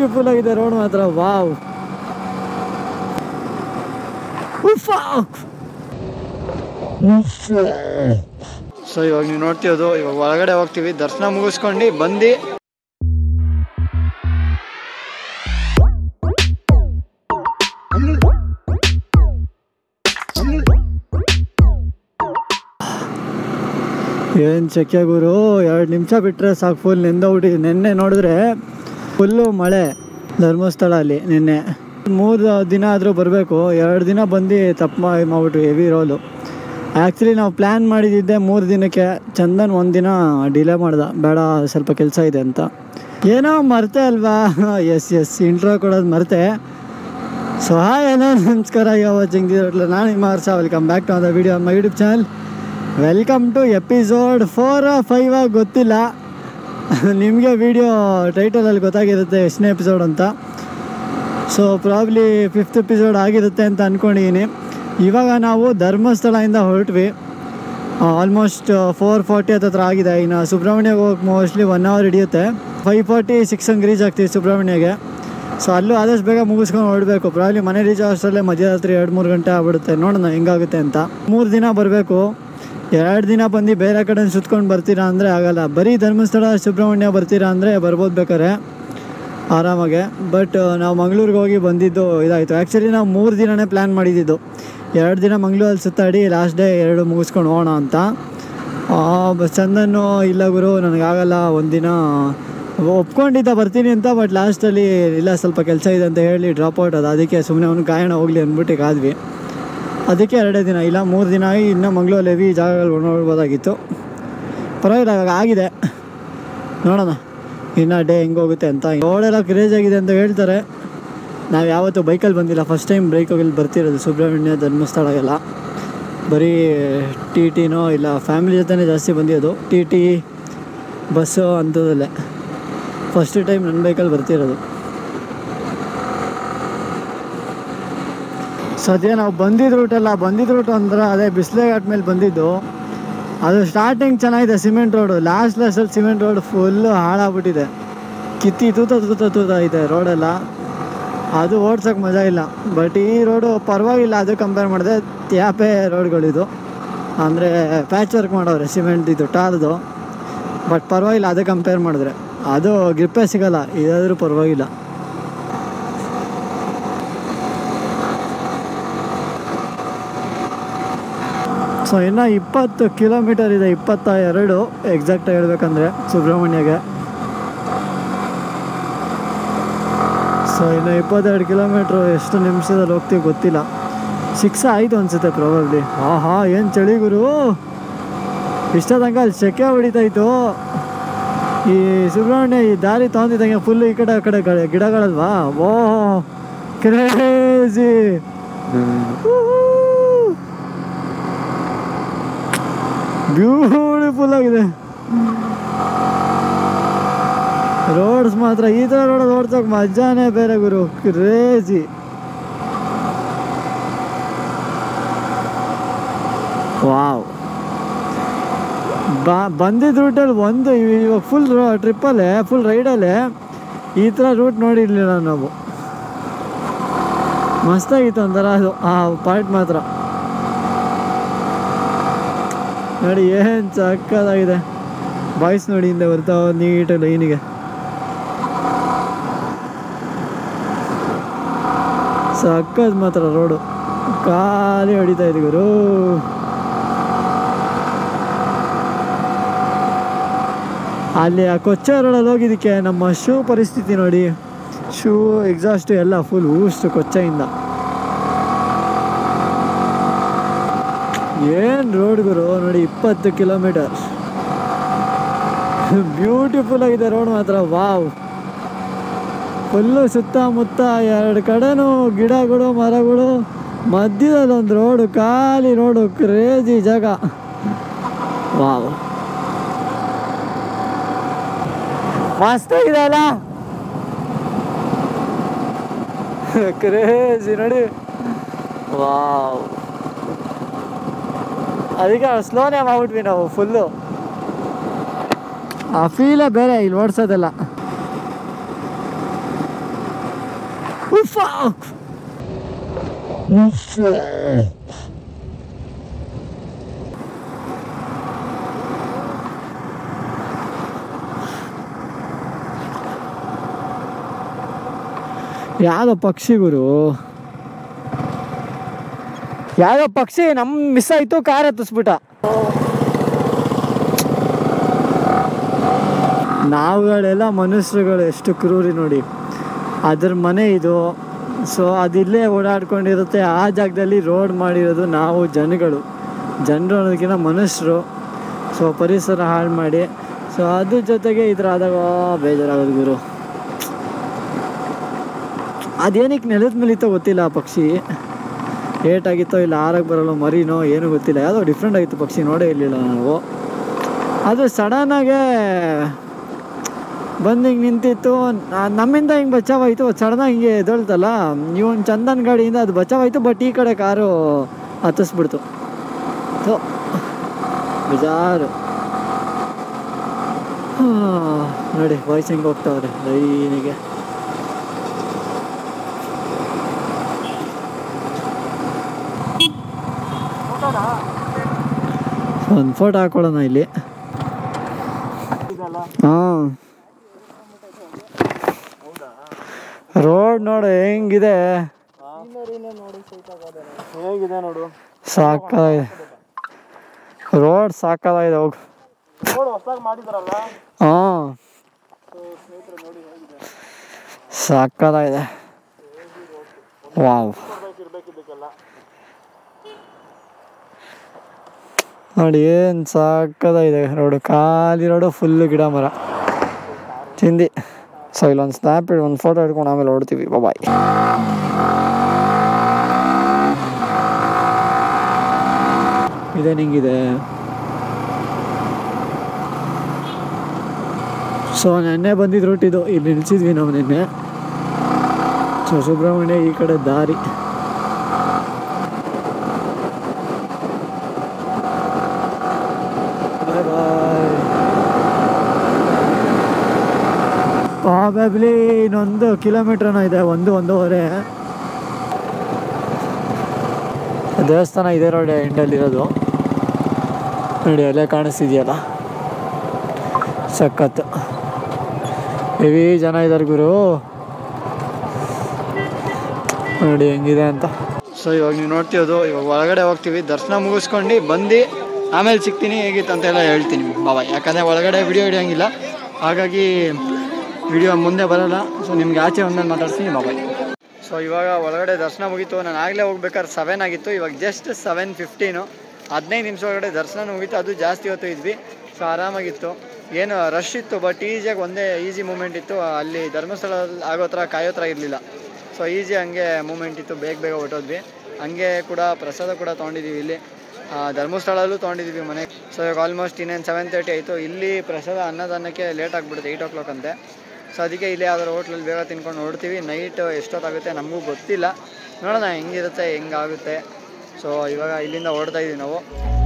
Beautiful ಆಗಿದೆ road ಮಾತ್ರ wow so ಇವಾಗ ನೀವು ನೋಡ್ತಿರೋದು ಇವಾಗ ಒಳಗಡೆ ಹೋಗ್ತೀವಿ ದರ್ಶನ ಮುಗಿಸ್ಕೊಂಡು ಬಂದು ಏನು ಚಕ್ಕೆ ಗುರು ಎರಡು ನಿಮಿಷ ಬಿಟ್ಟರೆ ಸಾಕು ಫುಲ್ ನೆಂದೋಗ್ಬಿಟ್ಟಿದೆ ನಿನ್ನೆ ನೋಡಿದ್ರೆ ಫುಲ್ಲು ಮಳೆ ಧರ್ಮಸ್ಥಳ ಅಲ್ಲಿ ನಿನ್ನೆ ಮೂರು ದಿನ ಆದರೂ ಬರಬೇಕು ಎರಡು ದಿನ ಬಂದು ತಪ್ಪು ಮಾಡಿ ಮಾಡ್ಬಿಟ್ವಿ ಹೆವಿ ರೋಲು ಆ್ಯಕ್ಚುಲಿ ನಾವು ಪ್ಲ್ಯಾನ್ ಮಾಡಿದ್ದೆ ಮೂರು ದಿನಕ್ಕೆ ಚಂದನ್ ಒಂದು ದಿನ ಡಿಲೇ ಮಾಡ್ದ ಬೇಡ ಸ್ವಲ್ಪ ಕೆಲಸ ಇದೆ ಅಂತ ಏನೋ ಮರ್ತೆ ಅಲ್ವಾ ಎಸ್ ಎಸ್ ಇಂಟ್ರೋ ಕೊಡೋದು ಮರ್ತೆ ಸೊ ಹಾಯ್ ಹಲೋ ನಮಸ್ಕಾರ ಯಾವ ವಾಚಿಂಗ್ ನಾನು ನಿಮ್ಮ Harsha welcome back to the video my YouTube channel welcome to episode four five ಗೊತ್ತಿಲ್ಲ ನಿಮಗೆ ವಿಡಿಯೋ ಟೈಟಲಲ್ಲಿ ಗೊತ್ತಾಗಿರುತ್ತೆ ಎಷ್ಟನೇ ಎಪಿಸೋಡ್ ಅಂತ ಸೊ ಪ್ರಾಬ್ಲಿ ಫಿಫ್ತ್ ಎಪಿಸೋಡ್ ಆಗಿರುತ್ತೆ ಅಂತ ಅಂದ್ಕೊಂಡಿದ್ದೀನಿ ಇವಾಗ ನಾವು ಧರ್ಮಸ್ಥಳದಿಂದ ಹೊರಟ್ವಿ ಆಲ್ಮೋಸ್ಟ್ ಫೋರ್ ಫಾರ್ಟಿ ಹತ್ರ ಆಗಿದೆ ಇನ್ನು ಸುಬ್ರಹ್ಮಣ್ಯಗೆ ಹೋಗಿ ಮೋಸ್ಟ್ಲಿ ಒನ್ ಅವರ್ ಹಿಡಿಯುತ್ತೆ ಫೈವ್ ಫಾರ್ಟಿ ಸಿಕ್ಸ್ ಹಂಗೆ ರೀಚ್ ಆಗ್ತೀವಿ ಸುಬ್ರಹ್ಮಣ್ಯಗೆ ಸೊ ಅಲ್ಲೂ ಆದಷ್ಟು ಬೇಗ ಮುಗಿಸ್ಕೊಂಡು ಹೊರಡಬೇಕು ಪ್ರಾಬ್ಲಿ ಮನೆ ರೀಚ್ ಅಷ್ಟರಲ್ಲೇ ಮಧ್ಯರಾತ್ರಿ ಎರಡು ಮೂರು ಗಂಟೆ ಆಗ್ಬಿಡುತ್ತೆ ನೋಡೋಣ ಹೆಂಗಾಗುತ್ತೆ ಅಂತ ಮೂರು ದಿನ ಬರಬೇಕು ಎರಡು ದಿನ ಬಂದು ಬೇರೆ ಕಡೆ ಸುತ್ಕೊಂಡು ಬರ್ತೀರಾ ಅಂದರೆ ಆಗಲ್ಲ ಬರೀ ಧರ್ಮಸ್ಥಳ ಸುಬ್ರಹ್ಮಣ್ಯ ಬರ್ತೀರಾ ಅಂದರೆ ಬರ್ಬೋದು ಬೇಕಾರೆ ಆರಾಮಾಗೆ ಬಟ್ ನಾವು ಮಂಗ್ಳೂರಿಗೆ ಹೋಗಿ ಬಂದಿದ್ದು ಇದಾಯಿತು ಆ್ಯಕ್ಚುಲಿ ನಾವು ಮೂರು ದಿನನೇ ಪ್ಲ್ಯಾನ್ ಮಾಡಿದ್ದು ಎರಡು ದಿನ ಮಂಗ್ಳೂರಲ್ಲಿ ಸುತ್ತಾಡಿ ಲಾಸ್ಟ್ ಡೇ ಎರಡು ಮುಗಿಸ್ಕೊಂಡು ಹೋಗೋಣ ಅಂತ ಆ, ಬ- ಚಂದನ್ನು ಇಲ್ಲ ಗುರು ನನಗಾಗಲ್ಲ ಒಂದಿನ ಒಪ್ಕೊಂಡಿದ್ದ ಬರ್ತೀನಿ ಅಂತ ಬಟ್ ಲಾಸ್ಟಲ್ಲಿ ಇಲ್ಲ ಸ್ವಲ್ಪ ಕೆಲಸ ಇದೆ ಅಂತ ಹೇಳಿ ಡ್ರಾಪ್ ಔಟ್ ಅದು ಅದಕ್ಕೆ ಸುಮ್ಮನೆ ಅವ್ನು ಗಾಯಣ ಹೋಗಲಿ ಅಂದ್ಬಿಟ್ಟು ಕಾದ್ವಿ ಅದಕ್ಕೆ ಎರಡೇ ದಿನ ಇಲ್ಲ ಮೂರು ದಿನ ಆಗಿ ಇನ್ನೂ ಮಂಗ್ಳೂರಲ್ಲಿ ಹೆವಿ ಜಾಗಗಳು ನೋಡ್ಬೋದಾಗಿತ್ತು ಪರವಾಗಿಲ್ಲ ಇವಾಗ ಆಗಿದೆ ನೋಡೋಣ ಇನ್ನು ಡೇ ಹೆಂಗೆ ಹೋಗುತ್ತೆ ಅಂತ ರೋಡೆಲ್ಲ ಕ್ರೇಜ್ ಆಗಿದೆ ಅಂತ ಹೇಳ್ತಾರೆ ನಾವು ಯಾವತ್ತೂ ಬೈಕಲ್ಲಿ ಬಂದಿಲ್ಲ ಫಸ್ಟ್ ಟೈಮ್ ಬೈಕಲ್ಲಿ ಬರ್ತಿರೋದು ಸುಬ್ರಹ್ಮಣ್ಯ ಧರ್ಮಸ್ಥಳಗೆಲ್ಲ ಬರೀ ಟಿ ಟಿನೋ ಇಲ್ಲ ಫ್ಯಾಮಿಲಿ ಜೊತೆನೇ ಜಾಸ್ತಿ ಬಂದಿರೋದು ಟಿ ಟಿ ಬಸ್ಸು ಅಂಥದ್ದಲ್ಲೇ ಫಸ್ಟ್ ಟೈಮ್ ನನ್ನ ಬೈಕಲ್ಲಿ ಬರ್ತಿರೋದು ಸದ್ಯ ನಾವು ಬಂದಿದ್ದ ರೂಟಲ್ಲ ಬಂದಿದ್ದ ರೂಟ್ ಅಂದ್ರೆ ಅದೇ ಬಿಸ್ಲೆ ಘಾಟ್ ಮೇಲೆ ಬಂದಿದ್ದು ಅದು ಸ್ಟಾರ್ಟಿಂಗ್ ಚೆನ್ನಾಗಿದೆ ಸಿಮೆಂಟ್ ರೋಡು ಲಾಸ್ಟ್ ಲಾಸ್ಟಲ್ಲಿ ಸಿಮೆಂಟ್ ರೋಡ್ ಫುಲ್ಲು ಹಾಳಾಗ್ಬಿಟ್ಟಿದೆ ಕಿತ್ತಿ ತೂತ ತೂತ ತೂತ ಇದೆ ರೋಡೆಲ್ಲ ಅದು ಓಡ್ಸೋಕೆ ಮಜಾ ಇಲ್ಲ ಬಟ್ ಈ ರೋಡು ಪರವಾಗಿಲ್ಲ ಅದು ಕಂಪೇರ್ ಮಾಡಿದೆ ತ್ಯಾಪೆ ರೋಡ್ಗಳಿದು ಅಂದರೆ ಪ್ಯಾಚ್ ವರ್ಕ್ ಮಾಡೋರೆ ಸಿಮೆಂಟ್ ಇದು ಟಾರ್ದು ಬಟ್ ಪರವಾಗಿಲ್ಲ ಅದು ಕಂಪೇರ್ ಮಾಡಿದ್ರೆ ಅದು ಗ್ರಿಪ್ಪೇ ಸಿಗಲ್ಲ ಇದಾದರೂ ಪರವಾಗಿಲ್ಲ ಸೊ ಇನ್ನು ಇಪ್ಪತ್ತು ಕಿಲೋಮೀಟರ್ ಇದೆ ಇಪ್ಪತ್ತ ಎರಡು ಎಕ್ಸಾಕ್ಟ್ ಹೇಳ್ಬೇಕಂದ್ರೆ ಸುಬ್ರಹ್ಮಣ್ಯಗೆ ಸೊ ಇನ್ನು ಇಪ್ಪತ್ತೆರಡು ಕಿಲೋಮೀಟ್ರು ಎಷ್ಟು ನಿಮಿಷದಲ್ಲಿ ಹೋಗ್ತೀವಿ ಗೊತ್ತಿಲ್ಲ ಸಿಕ್ಸ್ ಆಯಿತು ಅನ್ಸುತ್ತೆ ಪ್ರಾಬಬ್ಲಿ ಆಹಾ ಏನು ಚಳಿ ಗುರು ಇಷ್ಟ ತನಕ ಅಲ್ಲಿ ಸೆಕೆ ಹೊಡಿತಾಯಿತ್ತು ಈ ಸುಬ್ರಹ್ಮಣ್ಯ ಈ ದಾರಿ ತೊಗೊಂಡಿದ್ದಂಗೆ ಫುಲ್ ಈ ಕಡೆ ಆ ಕಡೆ ಗ- ಗಿಡಗಳಲ್ವಾ ಓ ಕ್ರೇಜಿ ಬ್ಯೂಟಿಫುಲ್ ಆಗಿದೆ ರೋಡ್ಸ್ ಮಾತ್ರ ಈ ಥರ ರೋಡ್ ಓಡ್ಸೋಕೆ ಮಜಾನೇ ಬೇರೆ ಗುರು ಕ್ರೇಜಿ ವಾವ್ ಬಾ ಬಂದಿದ್ದ ರೂಟಲ್ಲಿ ಒಂದು ಇವ- ಇವಾಗ ಫುಲ್ ಟ್ರಿಪ್ಪಲ್ಲೇ ಫುಲ್ ರೈಡಲ್ಲೇ ಈ ಥರ ರೂಟ್ ನೋಡಿರ್ಲಿಲ್ಲ ನಾವು ಮಸ್ತಾಗಿತ್ತು ಒಂಥರ ಅದು ಆ ಪಾರ್ಟ್ ಮಾತ್ರ ನೋಡಿ ಏನು ಸಕ್ಕದಾಗಿದೆ ಬಾಯ್ಸ್ ನೋಡಿ ಹಿಂದೆ ಬರ್ತಾವ ನೀಟ್ ಲೈನಿಗೆ ಸಕ್ಕದ್ ಮಾತ್ರ ರೋಡು ಖಾಲಿ ಹೊಡಿತಾ ಇದೆ ಗುರು ಅಲ್ಲಿ ಆ ಕೊಚ್ಚೆ ರೋಡಲ್ಲಿ ಹೋಗಿದ್ದಕ್ಕೆ ನಮ್ಮ ಶೂ ಪರಿಸ್ಥಿತಿ ನೋಡಿ ಶೂ ಎಕ್ಸಾಸ್ಟ್ ಎಲ್ಲ ಫುಲ್ ಊಷ್ಟು ಕೊಚ್ಚೆಯಿಂದ ಏನು ರೋಡ್ ಗುರು ನೋಡಿ ಇಪ್ಪತ್ತು ಕಿಲೋಮೀಟರ್ ಬ್ಯೂಟಿಫುಲ್ ಆಗಿದೆ ರೋಡ್ ಮಾತ್ರ ವಾವ್ ಫುಲ್ಲು ಸುತ್ತಮುತ್ತ ಎರಡು ಕಡೆನೂ ಗಿಡಗಳು ಮರಗಳು ಮಧ್ಯದಲ್ಲಿ ಒಂದು ರೋಡು ಖಾಲಿ ರೋಡು ಕ್ರೇಜಿ ಜಾಗ ವಾವ್ ಮಸ್ತಾಗಿದೆ ಅಲ್ಲ ಕ್ರೇಜಿ ನೋಡಿ ವಾವ್ ಅದಕ್ಕೆ ಸ್ಲೋನೇ ಮಾಡ್ಬಿಟ್ವಿ ನಾವು ಫುಲ್ಲು ಆ ಫೀಲೇ ಬೇರೆ ಇಲ್ಲಿ ಓಡಿಸೋದೆಲ್ಲ Fuck! ಯಾವ್ದೋ ಪಕ್ಷಿ ಗುರು ಯಾವ್ದೋ ಪಕ್ಷಿ ನಮ್ ಮಿಸ್ ಆಯ್ತು ಕಾರ್ ಹತ್ತಿಸ್ಬಿಟ್ಟ ನಾವುಗಳೆಲ್ಲ ಮನುಷ್ಯರುಗಳು ಎಷ್ಟು ಕ್ರೂರಿ ನೋಡಿ ಅದ್ರ ಮನೆ ಇದು ಸೊ ಅದಿಲ್ಲೇ ಓಡಾಡ್ಕೊಂಡಿರುತ್ತೆ ಆ ಜಾಗದಲ್ಲಿ ರೋಡ್ ಮಾಡಿರೋದು ನಾವು ಜನಗಳು ಜನರು ಅನ್ನೋದಕ್ಕಿಂತ ಮನುಷ್ಯರು ಸೊ ಪರಿಸರ ಹಾಳು ಮಾಡಿ ಸೊ ಅದ್ರ ಜೊತೆಗೆ ಈ ಥರ ಆದಾಗ ಬೇಜಾರಾಗೋದು ಗುರು ಅದೇನಕ್ಕೆ ನೆಲದ ಮೇಲಿತ್ತೋ ಗೊತ್ತಿಲ್ಲ ಆ ಪಕ್ಷಿ ಏಟಾಗಿತ್ತೋ ಇಲ್ಲ ಆರಕ್ಕೆ ಬರಲ್ಲ ಮರಿನೋ ಏನೂ ಗೊತ್ತಿಲ್ಲ ಯಾವುದೋ ಡಿಫ್ರೆಂಟ್ ಆಗಿತ್ತು ಪಕ್ಷಿ ನೋಡೇ ಇರಲಿಲ್ಲ ನಾವು ಅದು ಸಡನ್ನಾಗೆ ಬಂದು ಹಿಂಗೆ ನಿಂತಿತ್ತು ನ- ನಮ್ಮಿಂದ ಹಿಂಗೆ ಬಚಾವಾಯಿತು ಸಡನ್ನಾಗಿ ಹಿಂಗೆ ಎದೊಳ್ತಲ್ಲ ಇವನ್ ಚಂದನ್ ಗಾಡಿಯಿಂದ ಅದು ಬಚಾವಾಯಿತು ಬಟ್ ಈ ಕಡೆ ಕಾರು ಹತ್ತಿಸ್ಬಿಡ್ತು ಥೋ, ಬೇಜಾರು ಹಾ, ನೋಡಿ ವಾಯ್ಸ್ ಹೆಂಗೆ ಹೋಗ್ತಾವ್ರೆ ಲೈನಿಗೆ ಒಂದು ಫೋಟೋ ಹಾಕೊಳ್ಳೋಣ ಇಲ್ಲಿ ಹಾಂ ರೋಡ್ ನೋಡು ಹೆಂಗಿದೆ ಹೇಗಿದೆ ನೋಡು ಸಾಕಾಗಿದೆ ರೋಡ್ ಸಾಕಾಗಿದೆ ಹೋಗು ನೋಡು ಹೊಸದಾಗಿ ಮಾಡಿದಾರಲ್ಲ ಹಾಂ ಸಾಕಾಗಿದೆ ವಾವ್ ಇರ್ಬೇಕಿದ್ದಕ್ಕೆಲ್ಲ ನೋಡಿ ಏನು ಸಾಕದಾಗಿದೆ ರೋಡು ಖಾಲಿ ರೋಡು ಫುಲ್ಲು ಗಿಡ ಮರ ತಿಂದಿ ಸೊ ಇಲ್ಲೊಂದು ಸ್ನ್ಯಾಪ್ ಒಂದು ಫೋಟೋ ಹಿಡ್ಕೊಂಡು ಆಮೇಲೆ ಹೊಡ್ತೀವಿ ಬಾಯ್ ಇದೇನು ಹಿಂಗಿದೆ ಸೊ ನೆನ್ನೆ ಬಂದಿದ್ದು ರೂಟ್ ಇದು ಇಲ್ಲಿ ನಿಲ್ಸಿದ್ವಿ ನಾವು ನಿನ್ನೆ ಸೊ ಸುಬ್ರಹ್ಮಣ್ಯ ಈ ಕಡೆ ದಾರಿ ಬಾಯ್ ಬಾಯ್ ಪ್ರಾಬಬ್ಲಿ ಇನ್ನೊಂದು ಕಿಲೋಮೀಟ್ರನ ಇದೆ ಒಂದು ಒಂದೂವರೆ ದೇವಸ್ಥಾನ ಇದೆ ರೋಡ್ ಎಂಡಲ್ಲಿರೋದು ನೋಡಿ ಅಲ್ಲೇ ಕಾಣಿಸ್ತಿದೆಯಲ್ಲ ಸಖತ್ ಹೆವಿ ಜನ ಇದ್ದಾರೆ ಗುರು ನೋಡಿ ಹೆಂಗಿದೆ ಅಂತ ಸೊ ಇವಾಗ ನೀವು ನೋಡ್ತಿರೋದು ಇವಾಗ ಒಳಗಡೆ ಹೋಗ್ತೀವಿ ದರ್ಶನ ಮುಗಿಸ್ಕೊಂಡು ಬಂದು ಆಮೇಲೆ ಸಿಗ್ತೀನಿ ಹೇಗಿತ್ತು ಅಂತೆಲ್ಲ ಹೇಳ್ತೀನಿ ಬಾಬಾ ಯಾಕಂದರೆ ಒಳಗಡೆ ವಿಡಿಯೋ ಹಿಡಿಯೋಂಗಿಲ್ಲ ಹಾಗಾಗಿ ವಿಡಿಯೋ ಮುಂದೆ ಬರಲ್ಲ ಸೊ ನಿಮ್ಗೆ ಆಚೆ ಒಂದ್ಮೇಲೆ ಮಾತಾಡ್ತೀನಿ ಬಾಬಾಯ್ ಸೊ ಇವಾಗ ಒಳಗಡೆ ದರ್ಶನ ಮುಗೀತು ನಾನು ಆಗಲೇ ಹೋಗ್ಬೇಕಾದ್ರೆ ಸೆವೆನ್ ಆಗಿತ್ತು ಇವಾಗ ಜಸ್ಟ್ ಸೆವೆನ್ ಫಿಫ್ಟೀನು ಹದಿನೈದು ನಿಮಿಷ ಒಳಗಡೆ ದರ್ಶನ ಮುಗೀತು ಅದು ಜಾಸ್ತಿ ಹೊತ್ತು ಇದ್ವಿ ಸೊ ಆರಾಮಾಗಿತ್ತು ಏನು ರಶ್ ಇತ್ತು ಬಟ್ ಈಸಿಯಾಗಿ ಒಂದೇ ಈಸಿ ಮೂಮೆಂಟ್ ಇತ್ತು ಅಲ್ಲಿ ಧರ್ಮಸ್ಥಳ ಆಗೋ ಥರ ಕಾಯೋ ಥರ ಇರಲಿಲ್ಲ ಸೊ ಈಸಿ ಹಂಗೆ ಮೂಮೆಂಟ್ ಇತ್ತು ಬೇಗ ಬೇಗ ಹೊಟ್ಟೋದ್ವಿ ಹಂಗೆ ಕೂಡ ಪ್ರಸಾದ ಕೂಡ ತೊಗೊಂಡಿದ್ದೀವಿ ಇಲ್ಲಿ ಆ, ಧರ್ಮಸ್ಥಳಲ್ಲೂ ತೊಗೊಂಡಿದ್ದೀವಿ ಮನೆ ಸೊ ಇವಾಗ ಆಲ್ಮೋಸ್ಟ್ ಇನ್ನೇನು ಸೆವೆನ್ ತರ್ಟಿ ಆಯಿತು ಇಲ್ಲಿ ಪ್ರಸಾದ ಅನ್ನದಾನಕ್ಕೆ ಲೇಟ್ ಆಗಿಬಿಡುತ್ತೆ ಏಯ್ಟ್ ಓ ಕ್ಲಾಕ್ ಅಂತೆ ಸೊ ಅದಕ್ಕೆ ಇಲ್ಲಿ ಯಾವ್ದಾದ್ರು ಹೋಟ್ಲಲ್ಲಿ ಬೇಗ ತಿನ್ಕೊಂಡು ನೋಡ್ತೀವಿ ನೈಟ್ ಎಷ್ಟೊತ್ತಾಗುತ್ತೆ ನಮಗೂ ಗೊತ್ತಿಲ್ಲ ನೋಡೋಣ ಹೆಂಗಿರುತ್ತೆ ಹೆಂಗಾಗುತ್ತೆ ಸೊ ಇವಾಗ ಇಲ್ಲಿಂದ ಹೊರಡ್ತಾ ಇದೀವಿ ನಾವು